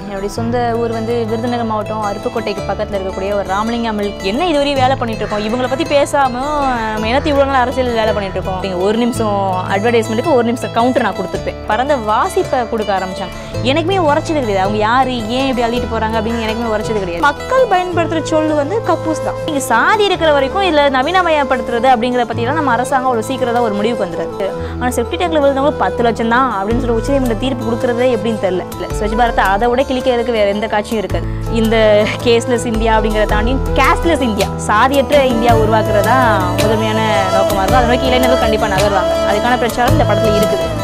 என்னுடைய சொந்த ஊர் வந்து விருதுநகர் மாவட்டம் அருப்புக்கோட்டைக்கு பக்கத்தில் இருக்கக்கூடிய ஒரு ராமலிங்கம் மில்க் என்ன இதுவரையும் வேலை பண்ணிட்டு இருக்கோம் இவங்களை பற்றி பேசாமல் நம்ம என்னத்து இவ்வளோ நாள் அரசியல் வேலை பண்ணிட்டு இருக்கோம் நீங்க ஒரு நிமிஷம் அட்வர்டைஸ்மெண்ட்டுக்கு ஒரு நிமிஷம் கவுண்டர் நான் கொடுத்துருப்பேன் பறந்த வாசிப்பை கொடுக்க ஆரம்பிச்சாங்க எனக்குமே உரைச்சது கிடையாது அவங்க யார் ஏன் இப்படி அள்ளிட்டு போகிறாங்க அப்படின்னு எனக்குமே உரைச்சது கிடையாது மக்கள் பயன்படுத்துகிற சொல் வந்து கக்கூஸ் தான் இங்கே சாதி இருக்கிற வரைக்கும் இதில் நவீனமயப்படுத்துறது அப்படிங்கிற பற்றிலாம் நம்ம அரசாங்கம் ஒரு சீக்கிரம் ஒரு முடிவுக்கு வந்துடுது ஆனால் செப்டி டேக்கில் விழுந்தவங்க பத்து லட்சம் தான் அப்படின்னு சொல்லி உச்சநீதிமன்ற தீர்ப்பு கொடுக்குறதே எப்படின்னு தெரியல இல்லை ஸ்வச் பாரத் அதை விட கிழிக்கிறதுக்கு வேற எந்த காட்சியும் இருக்காது இந்த கேஸ்லெஸ் இந்தியா அப்படிங்கிறத தாண்டி கேஸ்லெஸ் இந்தியா சாதியற்ற இந்தியா உருவாக்குறதா முதன்மையான நோக்கமாக இருக்கும் அதை நோக்கி இளைஞர்கள் கண்டிப்பாக நகர்வாங்க அதுக்கான பிரச்சாரம் இந்த படத்தில் இருக்குது